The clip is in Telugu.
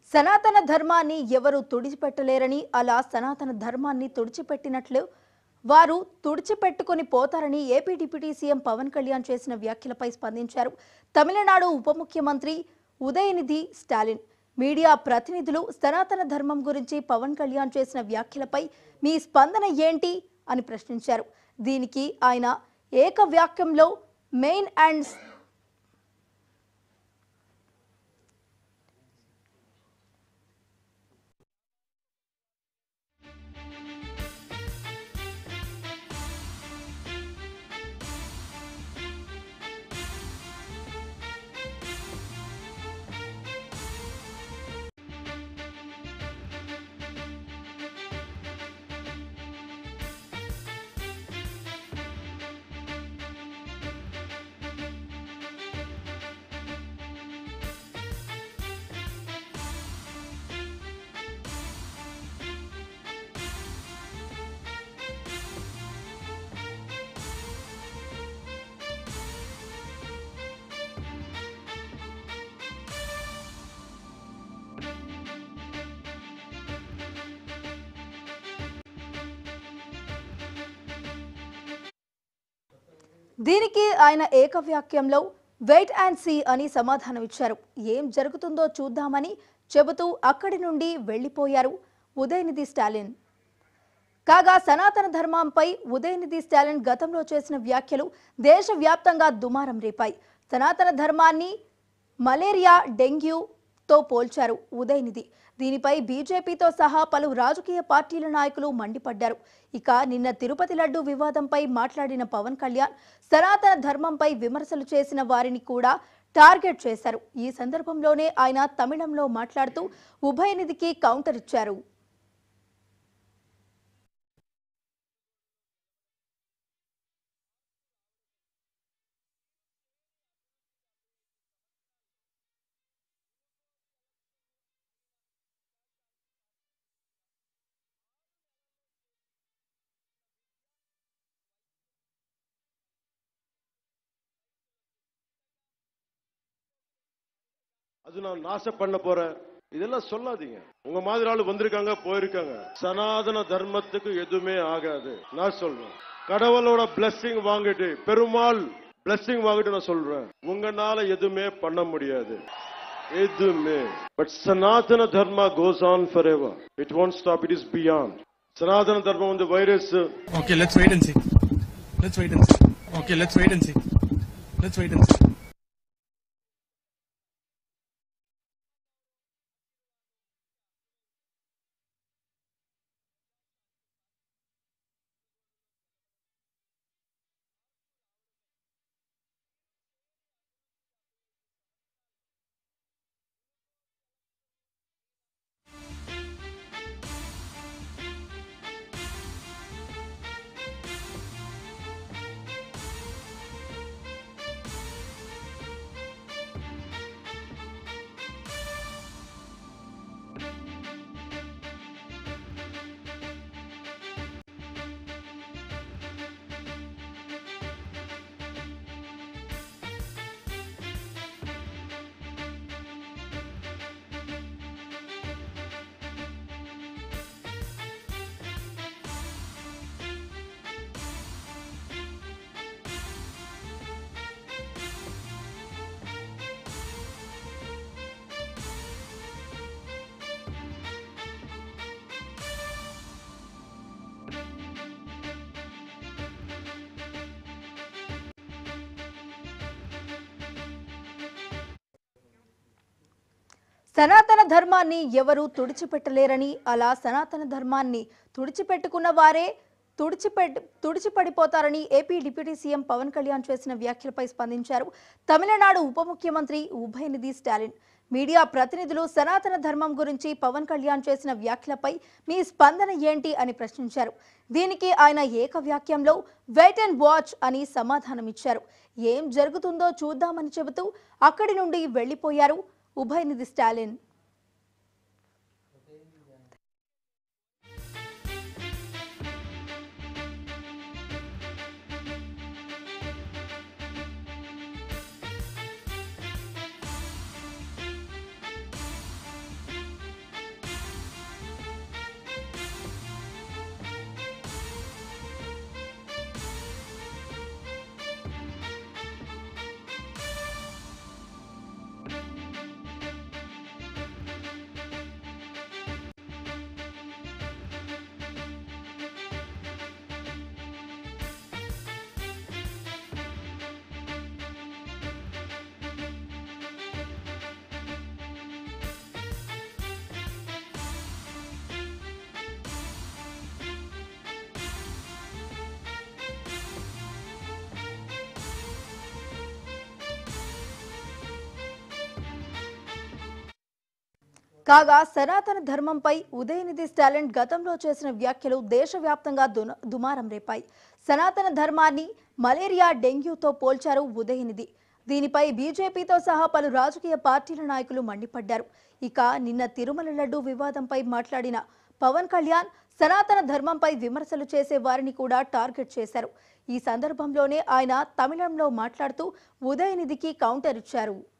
సనాతన ధర్మాన్ని ఎవరు తుడిచిపెట్టలేరని అలా సనాతన ధర్మాన్ని తుడిచిపెట్టినట్లు వారు తుడిచిపెట్టుకొని పోతారని AP deputy CM Pawan Kalyan చేసిన వ్యాఖ్యలపై స్పందించారు తమిళనాడు ఉప ముఖ్యమంత్రి ఉదయనిధి స్టాలిన్ మీడియా ప్రతినిధులు సనాతన ధర్మం గురించి పవన్ కళ్యాణ్ చేసిన వ్యాఖ్యలపై మీ స్పందన ఏంటి అని ప్రశ్నించారు దీనికి ఆయన ఏక వాక్యంలో మెయిన్ అండ్ దీనికి ఆయన ఏకవాక్యంలో వెయిట్ అండ్ సీ అని సమాధానం ఇచ్చారు ఏం జరుగుతుందో చూద్దామని చెబుతూ అక్కడి నుండి వెళ్లిపోయారు ఉదయనిధి స్టాలిన్ కాగా సనాతన ధర్మంపై ఉదయనిధి స్టాలిన్ గతంలో చేసిన వ్యాఖ్యలు దేశవ్యాప్తంగా దుమారం రేపాయి సనాతన ధర్మాన్ని మలేరియా డెంగ్యూతో పోల్చారు ఉదయనిధి దీనిపై బీజేపీతో సహా పలు రాజకీయ పార్టీల నాయకులు మండిపడ్డారు ఇక నిన్న తిరుపతి లడ్డు వివాదంపై మాట్లాడిన పవన్ కళ్యాణ్ సనాతన ధర్మంపై విమర్శలు చేసిన వారిని కూడా టార్గెట్ చేశారు ఈ సందర్భంలోనే ఆయన తమిళంలో మాట్లాడుతూ ఉభయనిధికి కౌంటర్ ఇచ్చారు அது நான் நாசம் பண்ண போறேன் இதெல்லாம் சொல்லாதீங்க உங்க மாதிரி ஆளு வந்திருக்காங்க போயிருக்காங்க சனாதன தர்மத்துக்கு எதுவுமே ஆகாது நான் சொல்றேன் கடவுளோட blessing வாங்கிட்டு பெருமாள் blessing வாங்கிட்டு நான் சொல்றேன் உங்களால எதுவுமே பண்ண முடியாது எதுவுமே but Sanatana Dharma goes on for ever it won't stop it is beyond Sanatana Dharmam வந்து virus Okay, let's wait and see. Let's wait and see. Okay, let's wait and see. Let's wait and see. సనాతన ధర్మాన్ని ఎవరూ తుడిచిపెట్టలేరని అలా సనాతన ధర్మాన్ని తుడిచిపెట్టుకున్న వారే తుడిచిపెట్ తుడిచిపడిపోతారని AP deputy CM Pawan Kalyan చేసిన వ్యాఖ్యలపై స్పందించారు తమిళనాడు ఉప ముఖ్యమంత్రి ఉభయనిధి స్టాలిన్ మీడియా ప్రతినిధులు సనాతన ధర్మం గురించి పవన్ కళ్యాణ్ చేసిన వ్యాఖ్యలపై మీ స్పందన ఏంటి అని ప్రశ్నించారు దీనికి ఆయన ఏక వాక్యంలో వెయిట్ అండ్ వాచ్ అని సమాధానమిచ్చారు ఏం జరుగుతుందో చూద్దామని చెబుతూ అక్కడి నుండి వెళ్లిపోయారు ఉభయనిధి స్టాలిన్ కాగా సనాతన ధర్మంపై ఉదయనిధి స్టాలిన్ గతంలో చేసిన వ్యాఖ్యలు దేశవ్యాప్తంగా దున- దుమారం రేపాయి సనాతన ధర్మాన్ని మలేరియా డెంగ్యూతో పోల్చారు ఉదయనిధి దీనిపై బీజేపీతో సహా పలు రాజకీయ పార్టీల నాయకులు మండిపడ్డారు ఇక నిన్న తిరుమల లడ్డు వివాదంపై మాట్లాడిన పవన్ కళ్యాణ్ సనాతన ధర్మంపై విమర్శలు చేసే వారిని కూడా టార్గెట్ చేశారు ఈ సందర్భంలోనే ఆయన తమిళంలో మాట్లాడుతూ ఉదయనిధికి కౌంటర్ ఇచ్చారు